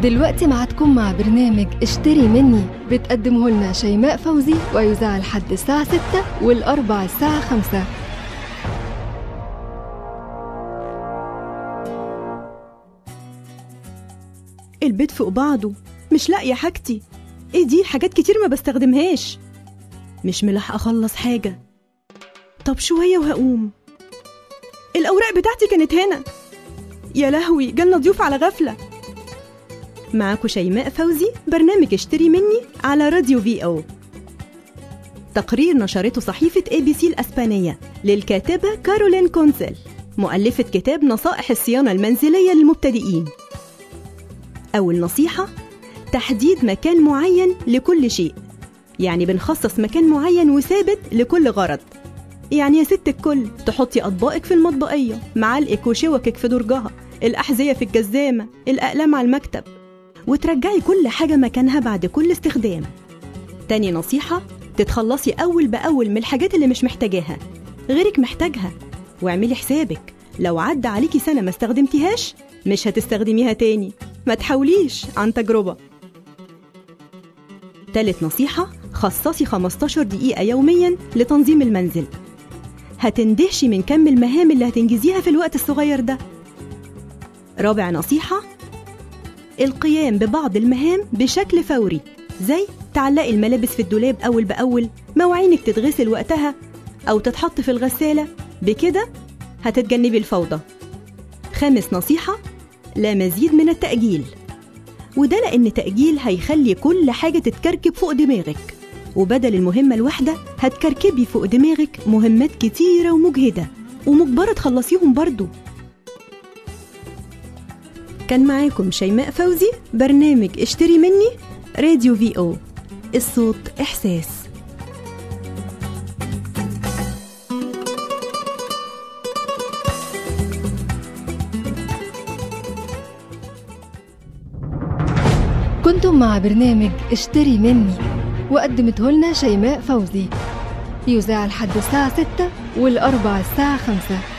دلوقتي معادكم مع برنامج اشتري مني بتقدمه لنا شيماء فوزي ويذاع لحد الساعة 6 والأربع الساعة 5 البيت فوق بعضه مش لاقية حاجتي ايه دي حاجات كتير ما بستخدمهاش مش ملاحقة اخلص حاجة طب شوية وهقوم الأوراق بتاعتي كانت هنا يا لهوي جالنا ضيوف على غفلة معاكم شيماء فوزي برنامج اشتري مني على راديو في او تقرير نشرته صحيفة اي بي سي الأسبانية للكاتبة كارولين كونسل مؤلفة كتاب نصائح الصيانة المنزلية للمبتدئين أول نصيحة تحديد مكان معين لكل شيء يعني بنخصص مكان معين وثابت لكل غرض يعني يا ست الكل تحطي أطباقك في المطبقية معالقك وشوكك في درجها الأحذية في الجزامة الأقلام على المكتب وترجعي كل حاجة مكانها بعد كل استخدام تاني نصيحة تتخلصي أول بأول من الحاجات اللي مش محتاجاها غيرك محتاجها واعملي حسابك لو عدى عليكي سنة ما استخدمتيهاش مش هتستخدميها تاني ما تحاوليش عن تجربة تالت نصيحة خصصي 15 دقيقة يوميا لتنظيم المنزل هتندهشي من كم المهام اللي هتنجزيها في الوقت الصغير ده رابع نصيحة القيام ببعض المهام بشكل فوري زي تعلقي الملابس في الدولاب أول بأول مواعينك تتغسل وقتها أو تتحط في الغسالة بكده هتتجنبي الفوضى خامس نصيحة لا مزيد من التأجيل وده لأن تأجيل هيخلي كل حاجة تتكركب فوق دماغك وبدل المهمة الواحدة هتكركبي فوق دماغك مهمات كتيرة ومجهدة ومجبرة تخلصيهم برضو كان معاكم شيماء فوزي برنامج اشتري مني راديو في او الصوت إحساس كنتم مع برنامج اشتري مني وقدمته لنا شيماء فوزي يذاع لحد الساعة 6 والأربع الساعة 5